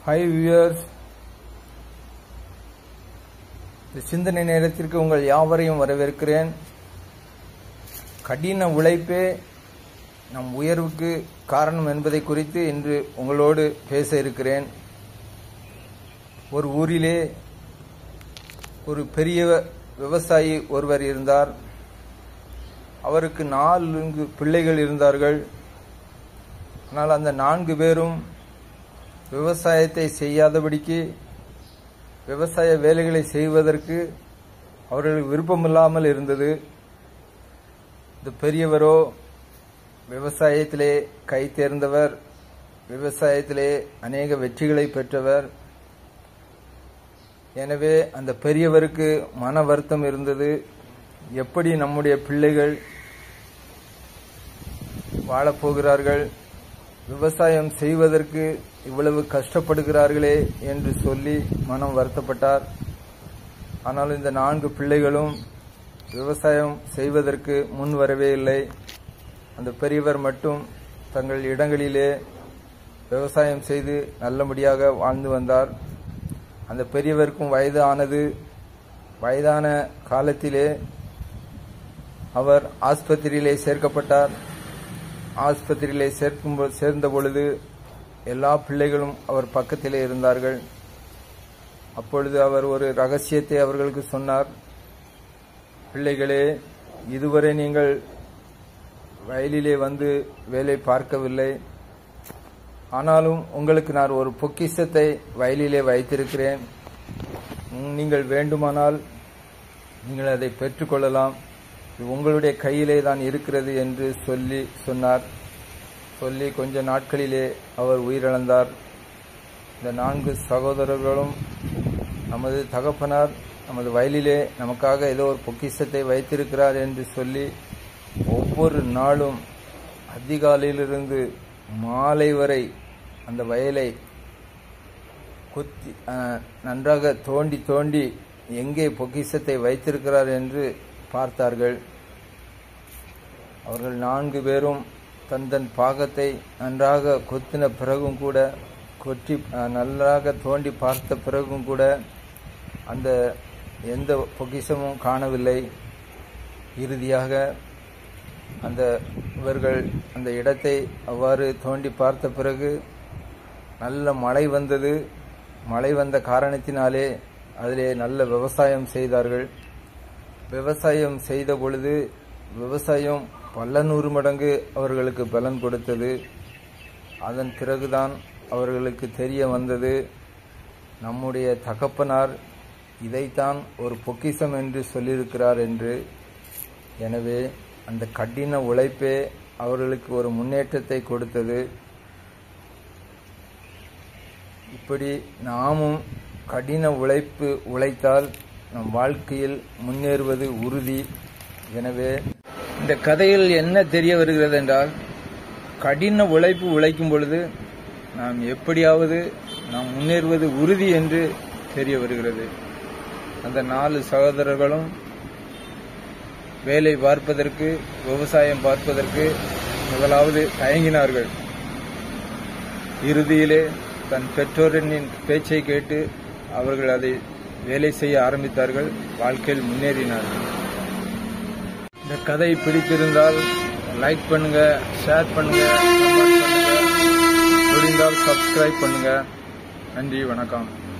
hi viewers இந்த சிந்தனை நேரத்திற்கு உங்கள் யாவரையும் வரவேற்கிறேன் கடின உழைப்பே நம் உயர்வுக்கு காரணம் என்பதை குறித்து இன்று உங்களோடு பேச இருக்கிறேன் ஒரு ஊரிலே ஒரு பெரிய விவசாயி ஒருவர் இருந்தார் அவருக்கு நான்கு பிள்ளைகள் இருந்தார்கள் ஆனால் அந்த நான்கு பேரும் விவசாயத்தை செய்யாதபடிக்கு விவசாய வேலைகளை செய்வதற்கு அவர்களுக்கு விருப்பமில்லாமல் இருந்தது இந்த பெரியவரோ விவசாயத்திலே கை தேர்ந்தவர் விவசாயத்திலே அநேக வெற்றிகளை பெற்றவர் எனவே அந்த பெரியவருக்கு மன வருத்தம் இருந்தது எப்படி நம்முடைய பிள்ளைகள் வாழப்போகிறார்கள் விவசாயம் செய்வதற்கு இவ்வளவு கஷ்டப்படுகிறார்களே என்று சொல்லி மனம் வருத்தப்பட்டார் ஆனால் இந்த நான்கு பிள்ளைகளும் விவசாயம் செய்வதற்கு முன் வரவே இல்லை அந்த பெரியவர் மட்டும் தங்கள் இடங்களிலே விவசாயம் செய்து நல்லபடியாக வாழ்ந்து வந்தார் அந்த பெரியவருக்கும் வயது ஆனது வயதான காலத்திலே அவர் ஆஸ்பத்திரியிலே சேர்க்கப்பட்டார் ஆஸ்பத்திரியிலே சேர்க்கும் சேர்ந்த பொழுது எல்லா பிள்ளைகளும் அவர் பக்கத்திலே இருந்தார்கள் அப்பொழுது அவர் ஒரு ரகசியத்தை அவர்களுக்கு சொன்னார் பிள்ளைகளே இதுவரை நீங்கள் வயலிலே வந்து வேலை பார்க்கவில்லை ஆனாலும் உங்களுக்கு நான் ஒரு பொக்கிஷத்தை வயலிலே வைத்திருக்கிறேன் நீங்கள் வேண்டுமானால் நீங்கள் அதை பெற்றுக்கொள்ளலாம் இது உங்களுடைய கையிலே தான் இருக்கிறது என்று சொல்லி சொன்னார் சொல்லி கொஞ்ச நாட்களிலே அவர் உயிரிழந்தார் இந்த நான்கு சகோதரர்களும் நமது தகப்பனார் நமது வயலிலே நமக்காக ஏதோ ஒரு பொக்கிஷத்தை வைத்திருக்கிறார் என்று சொல்லி ஒவ்வொரு நாளும் அதிகாலையிலிருந்து மாலை வரை அந்த வயலை குத்தி நன்றாக தோண்டி தோண்டி எங்கே பொக்கிஷத்தை வைத்திருக்கிறார் என்று பார்த்தார்கள் அவர்கள் நான்கு பேரும் தன் தன் பாகத்தை நன்றாக கொத்தின பிறகும் கூட கொற்றி நன்றாக தோண்டி பார்த்த பிறகும் கூட அந்த எந்த பொக்கிஷமும் காணவில்லை இறுதியாக அந்த இவர்கள் அந்த இடத்தை அவ்வாறு தோண்டி பார்த்த பிறகு நல்ல மழை வந்தது மழை வந்த காரணத்தினாலே அதிலே நல்ல விவசாயம் செய்தார்கள் விவசாயம் செய்த பொழுது விவசாயம் பல நூறு மடங்கு அவர்களுக்கு பலன் கொடுத்தது அதன் பிறகுதான் அவர்களுக்கு தெரிய வந்தது நம்முடைய தகப்பனார் இதைத்தான் ஒரு பொக்கிஷம் என்று சொல்லியிருக்கிறார் என்று எனவே அந்த கடின உழைப்பே அவர்களுக்கு ஒரு முன்னேற்றத்தை கொடுத்தது இப்படி நாமும் கடின உழைப்பு உழைத்தால் நம் வாழ்க்கையில் முன்னேறுவது உறுதி எனவே இந்த கதையில் என்ன தெரிய வருகிறது என்றால் கடின உழைப்பு உழைக்கும் பொழுது நாம் எப்படியாவது நாம் முன்னேறுவது உறுதி என்று தெரிய வருகிறது அந்த நாலு சகோதரர்களும் வேலை பார்ப்பதற்கு விவசாயம் பார்ப்பதற்கு முதலாவது தயங்கினார்கள் இறுதியிலே தன் பெற்றோரின் பேச்சை கேட்டு அவர்கள் அதை வேலை செய்ய ஆரம்பித்தார்கள் வாழ்க்கையில் முன்னேறினார்கள் இந்த கதை பிடித்திருந்தால் லைக் பண்ணுங்க ஷேர் பண்ணுங்க கமெண்ட் பண்ணுங்க முடிந்தால் சப்ஸ்கிரைப் பண்ணுங்க நன்றி வணக்கம்